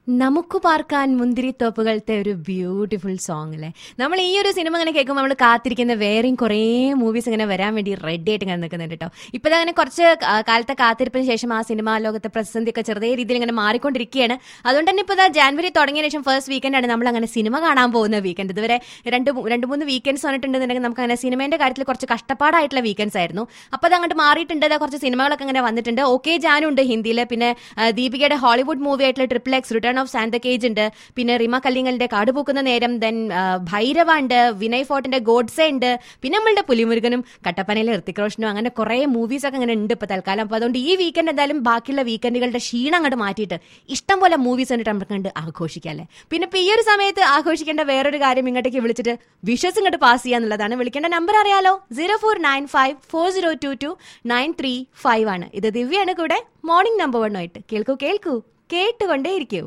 നമുക്ക് പാർക്കാൻ മുന്തിരിത്തോപ്പുകളത്തെ ഒരു ബ്യൂട്ടിഫുൾ സോങ് അല്ലേ നമ്മൾ ഈ ഒരു സിനിമ ഇങ്ങനെ കേൾക്കുമ്പോൾ നമ്മൾ കാത്തിരിക്കുന്ന വേറെയും കുറേ മൂവീസ് ഇങ്ങനെ വരാൻ വേണ്ടി റെഡി ആയിട്ട് ഇങ്ങനെ നിൽക്കുന്നുണ്ട് കേട്ടോ ഇപ്പൊ അങ്ങനെ കുറച്ച് കാ- കാലത്തെ കാത്തിരിപ്പിന് ശേഷം ആ സിനിമാ ലോകത്തെ പ്രതിസന്ധിയൊക്കെ ചെറിയ രീതിയിൽ ഇങ്ങനെ മാറിക്കൊണ്ടിരിക്കുകയാണ് അതുകൊണ്ട് തന്നെ ഇപ്പോൾ ഇതാ ജാനുവരി തുടങ്ങിയ ശേഷം ഫസ്റ്റ് വീക്കെൻഡ് ആണ് നമ്മൾ അങ്ങനെ സിനിമ കാണാൻ പോകുന്ന വീക്കെൻഡ് ഇതുവരെ രണ്ട് മൂ- രണ്ട് മൂന്ന് വീക്കെൻഡ്സ് വന്നിട്ടുണ്ടെന്നുണ്ടെങ്കിൽ നമുക്ക് അങ്ങനെ സിനിമേന്റെ കാര്യത്തിൽ കുറച്ച് കഷ്ടപ്പാടായിട്ടുള്ള വീക്കെൻഡ്സ് ആയിരുന്നു അപ്പോൾ അത് അങ്ങോട്ട് മാറിയിട്ടുണ്ട് ദാ കുറച്ച് സിനിമകളൊക്കെ ഇങ്ങനെ വന്നിട്ടുണ്ട് ഓക്കെ ജാനുണ്ട് ഹിന്ദിയിൽ പിന്നെ ആ, ദീപികയുടെ ഹോളിവുഡ് മൂവി ആയിട്ടുള്ള triple X return of Xander Cage ഉണ്ട് പിന്നെ റിമ കല്ലിങ്ങലിന്റെ കാടുപൂക്കുന്ന നേരം ദെൻ ഭൈരവ ഉണ്ട് വിനയ് ഫോർട്ടിന്റെ ഗോഡ്സെ ഉണ്ട് പിന്നെ നമ്മളുടെ പുലിമുരുകനും കട്ടപ്പനയിലെ ഋത്തിക് റോഷനും അങ്ങനെ കുറെ മൂവീസ് ഒക്കെ അങ്ങനെ ഉണ്ട് ഇപ്പൊ തൽക്കാലം അപ്പൊ അതുകൊണ്ട് ഈ വീക്കെൻഡ് എന്തായാലും ബാക്കിയുള്ള വീക്കെൻഡുകളുടെ ക്ഷീണം അങ്ങോട്ട് മാറ്റിയിട്ട് ഇഷ്ടം പോലെ മൂവീസ് കണ്ടിട്ട് നമുക്ക് കണ്ട് ആഘോഷിക്കാം അല്ലേ പിന്നെ ഇപ്പൊ ഈ ഒരു സമയത്ത് ആഘോഷിക്കേണ്ട വേറൊരു കാര്യം ഇങ്ങോട്ടേക്ക് വിളിച്ചിട്ട് വിഷസ് ഇങ്ങോട്ട് പാസ് ചെയ്യാന്നുള്ളതാണ് വിളിക്കേണ്ട നമ്പർ അറിയാലോ zero four nine five four zero two two nine three five ആണ് ഇത് ദിവ്യാണ് കൂടെ മോർണിംഗ് നമ്പർ വണ്ണുമായിട്ട് കേൾക്കൂ കേൾക്കൂ കേട്ടുകൊണ്ടേയിരിക്കൂ